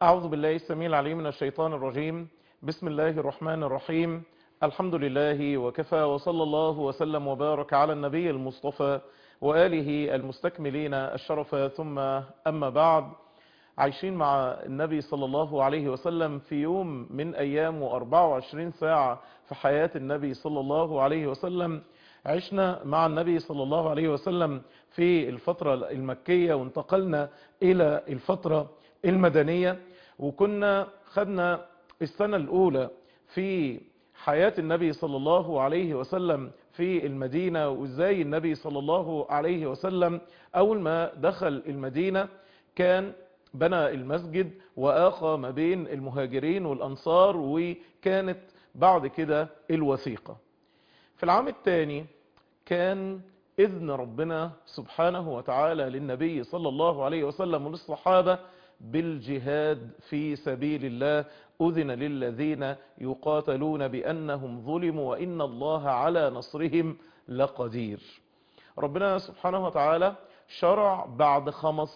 أعوذ بالله السميع العليم من الشيطان الرجيم بسم الله الرحمن الرحيم الحمد لله وكفى وصلى الله وسلم وبارك على النبي المصطفى وآله المستكملين الشرف ثم أما بعد عايشين مع النبي صلى الله عليه وسلم في يوم من أيام و24 ساعة في حياة النبي صلى الله عليه وسلم عشنا مع النبي صلى الله عليه وسلم في الفترة المكية وانتقلنا إلى الفترة المدنية وكنا خدنا السنة الأولى في حياة النبي صلى الله عليه وسلم في المدينة وازاي النبي صلى الله عليه وسلم أول ما دخل المدينة كان بنى المسجد وآخى ما بين المهاجرين والأنصار وكانت بعد كده الوثيقة في العام الثاني كان إذن ربنا سبحانه وتعالى للنبي صلى الله عليه وسلم وللصحابة بالجهاد في سبيل الله أذن للذين يقاتلون بأنهم ظلموا وإن الله على نصرهم لقدير ربنا سبحانه وتعالى شرع بعد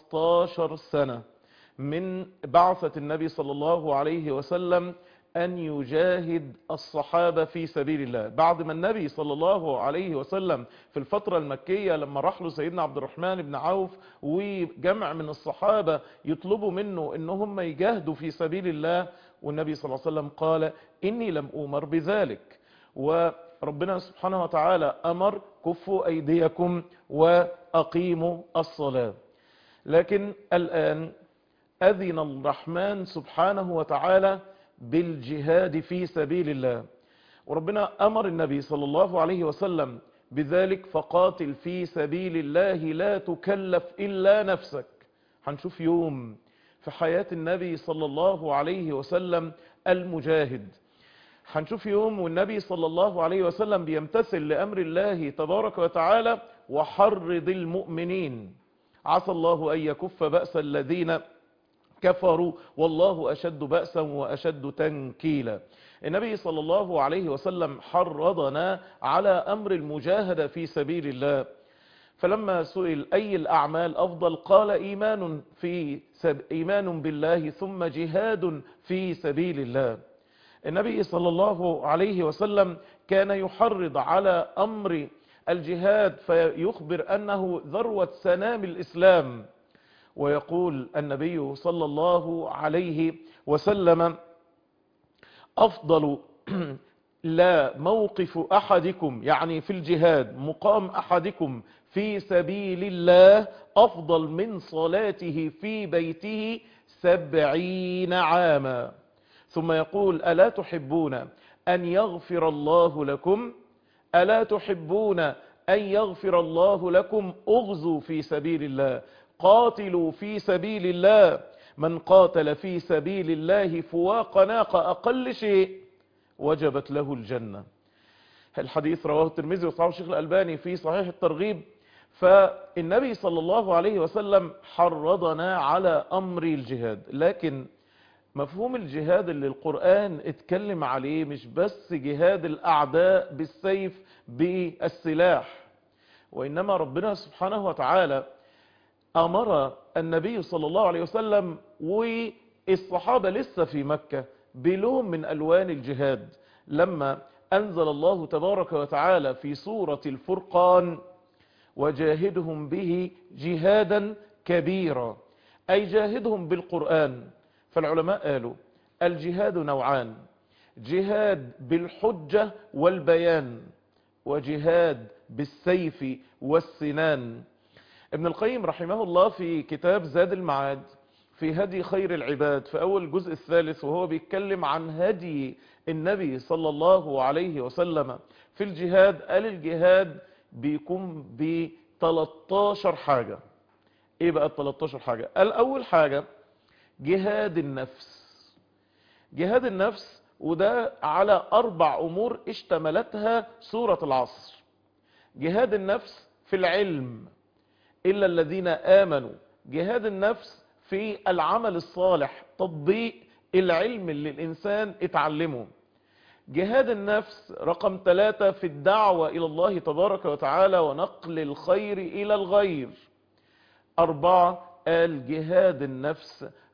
15 سنة من بعثة النبي صلى الله عليه وسلم أن يجاهد الصحابة في سبيل الله بعد ما النبي صلى الله عليه وسلم في الفترة المكية لما راح له سيدنا عبد الرحمن بن عوف وجمع من الصحابة يطلبوا منه ان هم يجاهدوا في سبيل الله والنبي صلى الله عليه وسلم قال إني لم أمر بذلك وربنا سبحانه وتعالى أمر كفوا أيديكم وأقيموا الصلاة لكن الآن أذن الرحمن سبحانه وتعالى بالجهاد في سبيل الله وربنا أمر النبي صلى الله عليه وسلم بذلك فقاتل في سبيل الله لا تكلف إلا نفسك هنشوف يوم في حياة النبي صلى الله عليه وسلم المجاهد هنشوف يوم والنبي صلى الله عليه وسلم بيمتثل لأمر الله تبارك وتعالى وحرض المؤمنين عسى الله أن يكف بأس الذين كفروا والله أشد بأسا وأشد تنكيلا النبي صلى الله عليه وسلم حرضنا على أمر المجاهدة في سبيل الله فلما سئل أي الأعمال أفضل قال إيمان, في سب إيمان بالله ثم جهاد في سبيل الله النبي صلى الله عليه وسلم كان يحرض على أمر الجهاد فيخبر أنه ذروة سنام الإسلام ويقول النبي صلى الله عليه وسلم أفضل لا موقف أحدكم يعني في الجهاد مقام أحدكم في سبيل الله أفضل من صلاته في بيته سبعين عاما ثم يقول ألا تحبون أن يغفر الله لكم ألا تحبون أن يغفر الله لكم أغزوا في سبيل الله قاتلوا في سبيل الله من قاتل في سبيل الله فواق ناقة أقل شيء وجبت له الجنة الحديث رواه الترمذي وصحابه الشيخ الألباني في صحيح الترغيب فالنبي صلى الله عليه وسلم حرضنا على أمر الجهاد لكن مفهوم الجهاد اللي القرآن اتكلم عليه مش بس جهاد الأعداء بالسيف بالسلاح وإنما ربنا سبحانه وتعالى أمر النبي صلى الله عليه وسلم والصحابة لسه في مكة بلون من ألوان الجهاد لما أنزل الله تبارك وتعالى في سورة الفرقان وجاهدهم به جهادا كبيرا أي جاهدهم بالقرآن فالعلماء قالوا الجهاد نوعان جهاد بالحجة والبيان وجهاد بالسيف والسنان ابن القيم رحمه الله في كتاب زاد المعاد في هدي خير العباد في أول الجزء الثالث وهو بيتكلم عن هدي النبي صلى الله عليه وسلم في الجهاد قال الجهاد بيكون ب 13 حاجة ايه بقى ال 13 حاجة قال اول حاجة جهاد النفس جهاد النفس وده على اربع امور اشتملتها سورة العصر جهاد النفس في العلم الا الذين امنوا جهاد النفس في العمل الصالح تطبيق العلم اللي الانسان اتعلمه جهاد النفس رقم ثلاثة في الدعوة إلى الله تبارك وتعالى ونقل الخير إلى الغير أربعة قال جهاد النفس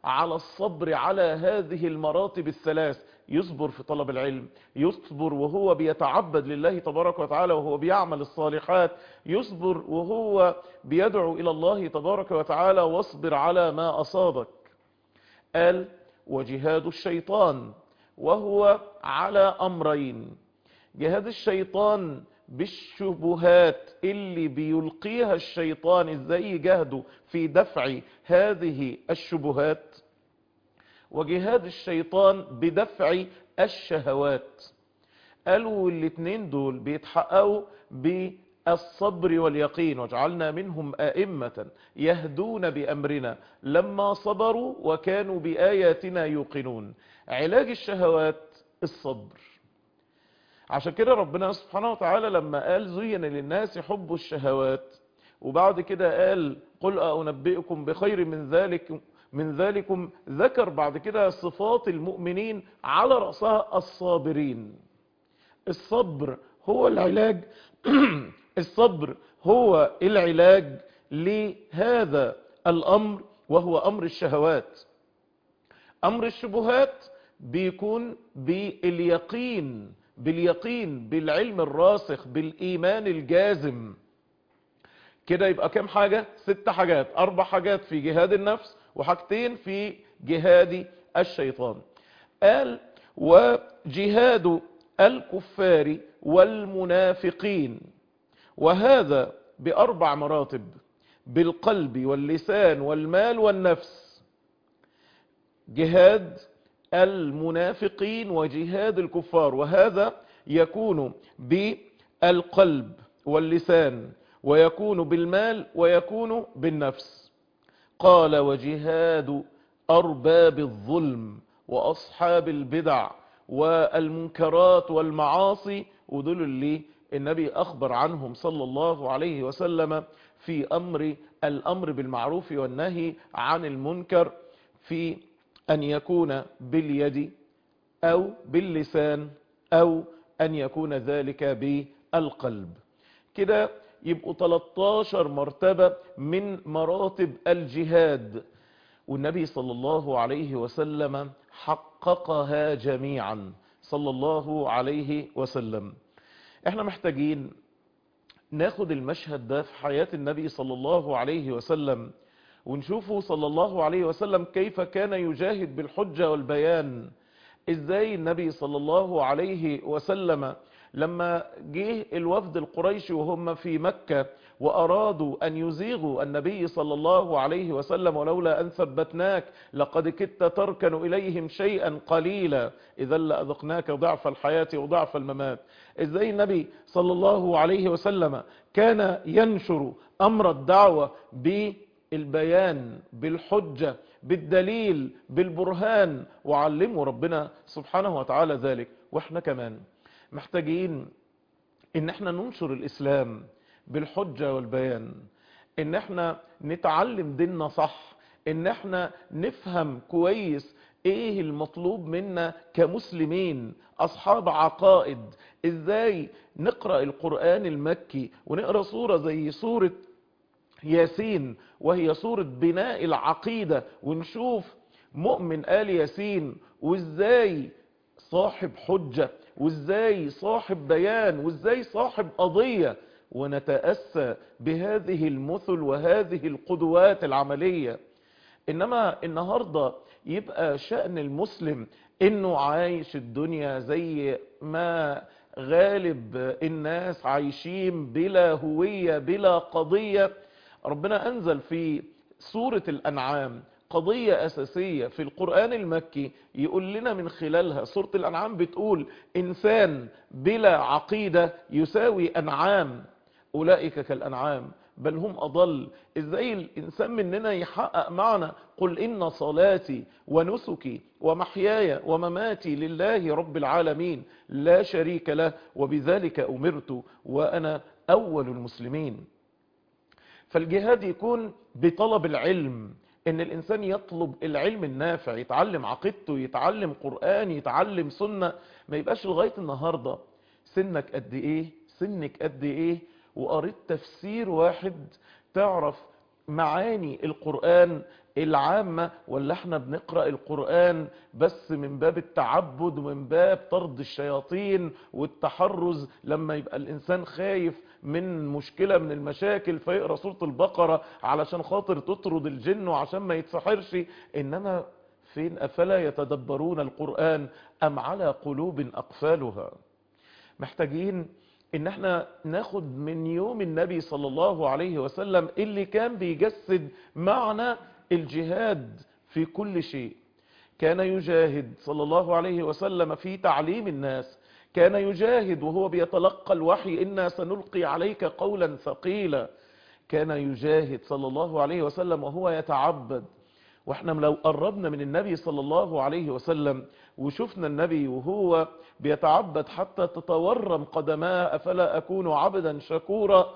على الصبر على هذه المراتب الثلاث يصبر في طلب العلم يصبر وهو بيتعبد لله تبارك وتعالى وهو بيعمل الصالحات يصبر وهو بيدعو إلى الله تبارك وتعالى واصبر على ما أصابك قال وجهاد الشيطان وهو على أمرين جهاد الشيطان بالشبهات اللي بيلقيها الشيطان ازاي يجاهده في دفع هذه الشبهات وجهاد الشيطان بدفع الشهوات قالوا الاتنين دول بيتحققوا بالصبر واليقين وجعلنا منهم آئمة يهدون بأمرنا لما صبروا وكانوا بآياتنا يوقنون علاج الشهوات الصبر عشان كده ربنا سبحانه وتعالى لما قال زين للناس حب الشهوات وبعد كده قال قل أنبئكم بخير من ذلك من ذلكم ذكر بعد كده صفات المؤمنين على رأسها الصابرين الصبر هو العلاج الصبر هو العلاج لهذا الأمر وهو أمر الشهوات أمر الشبهات بيكون باليقين باليقين بالعلم الراسخ بالإيمان الجازم كده يبقى كم حاجة ست حاجات أربع حاجات في جهاد النفس وحاجتين في جهاد الشيطان قال وجهاد الكفار والمنافقين وهذا بأربع مراتب بالقلب واللسان والمال والنفس جهاد المنافقين وجهاد الكفار وهذا يكون بالقلب واللسان ويكون بالمال ويكون بالنفس قال وجهاد أرباب الظلم وأصحاب البدع والمنكرات والمعاصي ودول اللي النبي أخبر عنهم صلى الله عليه وسلم في أمر الأمر بالمعروف والنهي عن المنكر في أن يكون باليد أو باللسان أو أن يكون ذلك بالقلب كده يبقوا 13 مرتبة من مراتب الجهاد والنبي صلى الله عليه وسلم حققها جميعا صلى الله عليه وسلم احنا محتاجين ناخد المشهد ده في حياة النبي صلى الله عليه وسلم ونشوفه صلى الله عليه وسلم كيف كان يجاهد بالحجة والبيان ازاي النبي صلى الله عليه وسلم لما جه الوفد القريشي وهم في مكة وأرادوا أن يزيغوا النبي صلى الله عليه وسلم ولولا أن ثبتناك لقد كدت تركن إليهم شيئا قليلا إذا لأذقناك ضعف الحياة وضعف الممات إزاي النبي صلى الله عليه وسلم كان ينشر أمر الدعوة بالبيان بالحجة بالدليل بالبرهان وعلمه ربنا سبحانه وتعالى ذلك واحنا كمان محتاجين ان احنا ننشر الاسلام بالحجة والبيان ان احنا نتعلم ديننا صح ان احنا نفهم كويس ايه المطلوب منا كمسلمين اصحاب عقائد ازاي نقرأ القرآن المكي ونقرأ صورة زي صورة ياسين وهي صورة بناء العقيدة ونشوف مؤمن آل ياسين وازاي صاحب حجة وازاي صاحب بيان وازاي صاحب قضية ونتأسى بهذه المثل وهذه القدوات العملية انما النهاردة يبقى شأن المسلم انه عايش الدنيا زي ما غالب الناس عايشين بلا هوية بلا قضية ربنا انزل في سورة الانعام قضية أساسية في القرآن المكي يقول لنا من خلالها سورة الأنعام بتقول إنسان بلا عقيدة يساوي أنعام أولئك كالأنعام بل هم أضل إزاي الإنسان مننا يحقق معنا قل إن صلاتي ونسكي ومحياي ومماتي لله رب العالمين لا شريك له وبذلك أمرت وأنا أول المسلمين فالجهاد يكون بطلب العلم ان الانسان يطلب العلم النافع يتعلم عقيدته يتعلم قرآن يتعلم سنة ما يبقاش لغاية النهاردة سنك قد ايه سنك قد ايه وقريت تفسير واحد تعرف معاني القرآن العامة ولا احنا بنقرأ القرآن بس من باب التعبد ومن باب طرد الشياطين والتحرز لما يبقى الإنسان خايف من مشكلة من المشاكل فيقرأ سورة البقرة علشان خاطر تطرد الجن وعشان ما يتسحرش إنما فين أفلا يتدبرون القرآن أم على قلوب أقفالها محتاجين ان احنا ناخد من يوم النبي صلى الله عليه وسلم اللي كان بيجسد معنى الجهاد في كل شيء كان يجاهد صلى الله عليه وسلم في تعليم الناس كان يجاهد وهو بيتلقى الوحي إنا سنلقي عليك قولا ثقيلا كان يجاهد صلى الله عليه وسلم وهو يتعبد واحنا لو قربنا من النبي صلى الله عليه وسلم وشفنا النبي وهو بيتعبد حتى تتورم قدماه أفلا أكون عبدا شكورا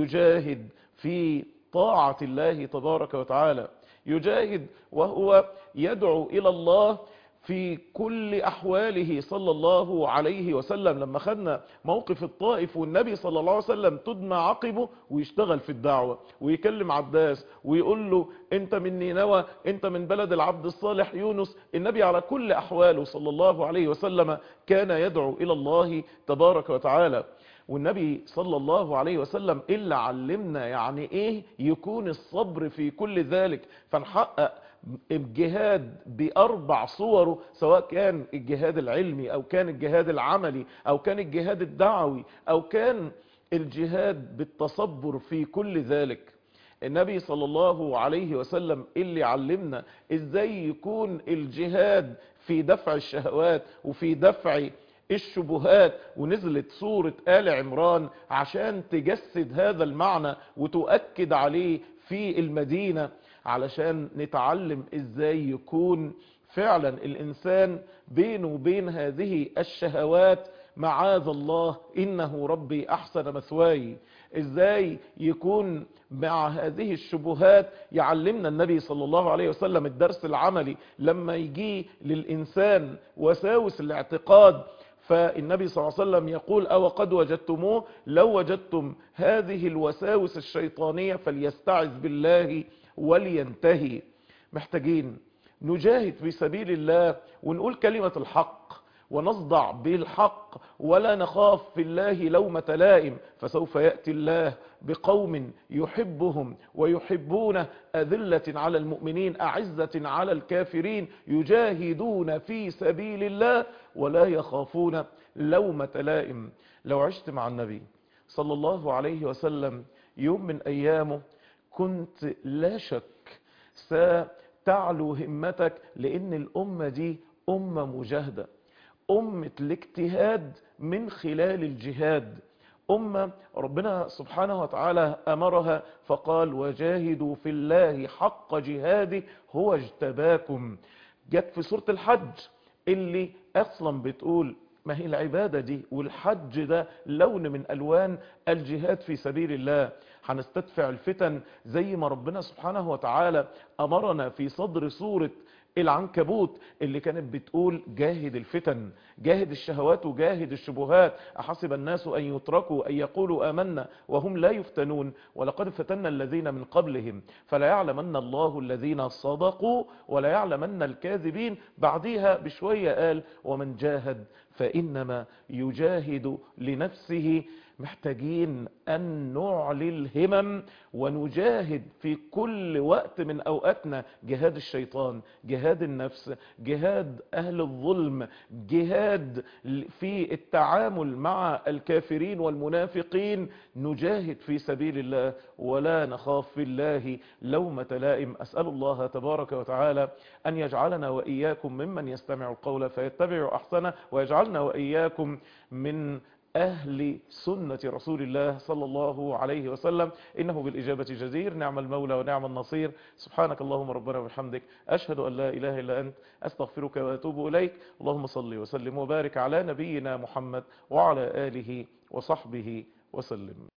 يجاهد في طاعة الله تبارك وتعالى يجاهد وهو يدعو إلى الله في كل أحواله صلى الله عليه وسلم لما خدنا موقف الطائف والنبي صلى الله عليه وسلم تدمى عقبه ويشتغل في الدعوة ويكلم عباس ويقول له انت من نينوى انت من بلد العبد الصالح يونس النبي على كل أحواله صلى الله عليه وسلم كان يدعو إلى الله تبارك وتعالى والنبي صلى الله عليه وسلم إلا علمنا يعني إيه يكون الصبر في كل ذلك فنحقق الجهاد بأربع صوره سواء كان الجهاد العلمي أو كان الجهاد العملي أو كان الجهاد الدعوي أو كان الجهاد بالتصبر في كل ذلك النبي صلى الله عليه وسلم اللي علمنا ازاي يكون الجهاد في دفع الشهوات وفي دفع الشبهات ونزلت سورة آل عمران عشان تجسد هذا المعنى وتؤكد عليه في المدينة علشان نتعلم ازاي يكون فعلا الانسان بينه وبين هذه الشهوات معاذ الله انه ربي احسن مثواي ازاي يكون مع هذه الشبهات يعلمنا النبي صلى الله عليه وسلم الدرس العملي لما يجي للانسان وساوس الاعتقاد فالنبي صلى الله عليه وسلم يقول أو قد وجدتموه لو وجدتم هذه الوساوس الشيطانية فليستعذ بالله ولينتهي محتاجين نجاهد في سبيل الله ونقول كلمة الحق ونصدع بالحق ولا نخاف في الله لومة لائم فسوف يأتي الله بقوم يحبهم ويحبون أذلة على المؤمنين أعزة على الكافرين يجاهدون في سبيل الله ولا يخافون لومة لائم لو عشت مع النبي صلى الله عليه وسلم يوم من أيامه كنت لا شك ستعلو همتك لأن الأمة دي أمة مجاهدة أمة الاجتهاد من خلال الجهاد أمة ربنا سبحانه وتعالى أمرها فقال وجاهدوا في الله حق جهاده هو اجتباكم جت في سورة الحج اللي أصلا بتقول ما هي العبادة دي والحج ده لون من ألوان الجهاد في سبيل الله هنستدفع الفتن زي ما ربنا سبحانه وتعالى أمرنا في صدر سورة العنكبوت اللي كانت بتقول جاهد الفتن جاهد الشهوات وجاهد الشبهات أحسب الناس أن يتركوا أن يقولوا آمنا وهم لا يفتنون ولقد فتنا الذين من قبلهم فلا يعلمن الله الذين صدقوا ولا يعلمن الكاذبين بعديها بشوية قال ومن جاهد فإنما يجاهد لنفسه محتاجين أن نعلي الهمم ونجاهد في كل وقت من أوقاتنا جهاد الشيطان جهاد النفس جهاد أهل الظلم جهاد في التعامل مع الكافرين والمنافقين نجاهد في سبيل الله ولا نخاف في الله لومة لائم أسأل الله تبارك وتعالى أن يجعلنا وإياكم ممن يستمع القول فيتبع أحسنه ويجعلنا وإياكم من أهل سنة رسول الله صلى الله عليه وسلم إنه بالإجابة جدير نعم المولى ونعم النصير سبحانك اللهم ربنا وبحمدك أشهد أن لا إله إلا أنت أستغفرك وأتوب إليك اللهم صل وسلم وبارك على نبينا محمد وعلى آله وصحبه وسلم